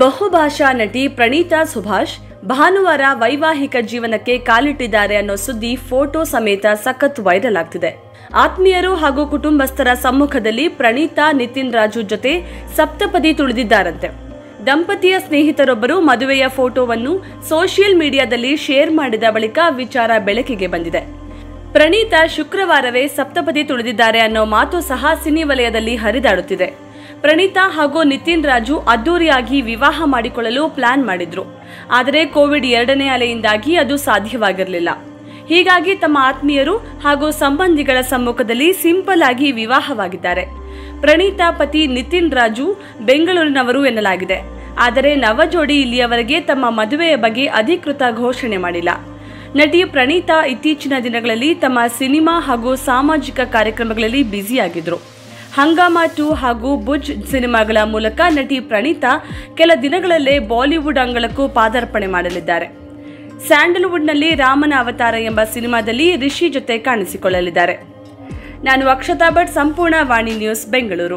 ಬಹುಭಾಷಾ ನಟಿ ಪ್ರಣೀತಾ ಸುಭಾಷ್ ಭಾನುವಾರ ವೈವಾಹಿಕ ಜೀವನಕ್ಕೆ ಕಾಲಿಟ್ಟಿದ್ದಾರೆ ಅನ್ನೋ ಸುದ್ದಿ ಫೋಟೋ ಸಮೇತ ಸಖತ್ ವೈರಲ್ ಆಗ್ತಿದೆ ಆತ್ಮೀಯರು ಹಾಗೂ ಕುಟುಂಬಸ್ಥರ ಸಮ್ಮುಖದಲ್ಲಿ ಪ್ರಣೀತಾ ನಿತಿನ್ ರಾಜು ಜೊತೆ ಸಪ್ತಪದಿ ತುಳಿದಿದ್ದಾರಂತೆ ದಂಪತಿಯ ಸ್ನೇಹಿತರೊಬ್ಬರು ಮದುವೆಯ ಫೋಟೋವನ್ನು ಸೋಷಿಯಲ್ ಮೀಡಿಯಾದಲ್ಲಿ ಶೇರ್ ಮಾಡಿದ ಬಳಿಕ ವಿಚಾರ ಬೆಳಕಿಗೆ ಬಂದಿದೆ ಪ್ರಣೀತಾ ಶುಕ್ರವಾರವೇ ಸಪ್ತಪದಿ ತುಳಿದಿದ್ದಾರೆ ಅನ್ನೋ ಮಾತು ಸಹ ಸಿನಿ ವಲಯದಲ್ಲಿ ಹರಿದಾಡುತ್ತಿದೆ ಪ್ರಣೀತಾ ಹಾಗೂ ನಿತಿನ್ ರಾಜು ಅದ್ದೂರಿಯಾಗಿ ವಿವಾಹ ಮಾಡಿಕೊಳ್ಳಲು ಪ್ಲಾನ್ ಮಾಡಿದ್ರು ಆದರೆ ಕೋವಿಡ್ ಎರಡನೇ ಅಲೆಯಿಂದಾಗಿ ಅದು ಸಾಧ್ಯವಾಗಿರಲಿಲ್ಲ ಹೀಗಾಗಿ ತಮ್ಮ ಆತ್ಮೀಯರು ಹಾಗೂ ಸಂಬಂಧಿಗಳ ಸಮ್ಮುಖದಲ್ಲಿ ಸಿಂಪಲ್ ಆಗಿ ವಿವಾಹವಾಗಿದ್ದಾರೆ ಪ್ರಣೀತಾ ಪತಿ ನಿತಿನ್ ರಾಜು ಬೆಂಗಳೂರಿನವರು ಎನ್ನಲಾಗಿದೆ ಆದರೆ ನವಜೋಡಿ ಇಲ್ಲಿಯವರೆಗೆ ತಮ್ಮ ಮದುವೆಯ ಬಗ್ಗೆ ಅಧಿಕೃತ ಘೋಷಣೆ ಮಾಡಿಲ್ಲ ನಟಿ ಪ್ರಣೀತಾ ಇತ್ತೀಚಿನ ದಿನಗಳಲ್ಲಿ ತಮ್ಮ ಸಿನಿಮಾ ಹಾಗೂ ಸಾಮಾಜಿಕ ಕಾರ್ಯಕ್ರಮಗಳಲ್ಲಿ ಬ್ಯುಸಿಯಾಗಿದ್ರು ಹಂಗಾಮ ಟು ಹಾಗೂ ಬುಜ್ ಸಿನಿಮಾಗಳ ಮೂಲಕ ನಟಿ ಪ್ರಣೀತಾ ಕೆಲ ದಿನಗಳಲ್ಲೇ ಬಾಲಿವುಡ್ ಅಂಗಳಕ್ಕೂ ಪಾದಾರ್ಪಣೆ ಮಾಡಲಿದ್ದಾರೆ ಸ್ಯಾಂಡಲ್ವುಡ್ನಲ್ಲಿ ರಾಮನ ಅವತಾರ ಎಂಬ ಸಿನಿಮಾದಲ್ಲಿ ರಿಷಿ ಜೊತೆ ಕಾಣಿಸಿಕೊಳ್ಳಲಿದ್ದಾರೆ ನಾನು ಅಕ್ಷತಾ ಭಟ್ ಸಂಪೂರ್ಣ ವಾಣಿ ನ್ಯೂಸ್ ಬೆಂಗಳೂರು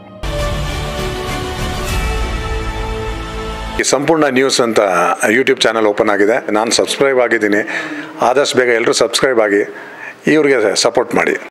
ಈ ಸಂಪೂರ್ಣ ನ್ಯೂಸ್ ಅಂತ ಯೂಟ್ಯೂಬ್ ಚಾನಲ್ ಓಪನ್ ಆಗಿದೆ ನಾನು ಸಬ್ಸ್ಕ್ರೈಬ್ ಆಗಿದ್ದೀನಿ ಆದಷ್ಟು ಬೇಗ ಎಲ್ಲರೂ ಸಬ್ಸ್ಕ್ರೈಬ್ ಆಗಿ ಇವ್ರಿಗೆ ಸಪೋರ್ಟ್ ಮಾಡಿ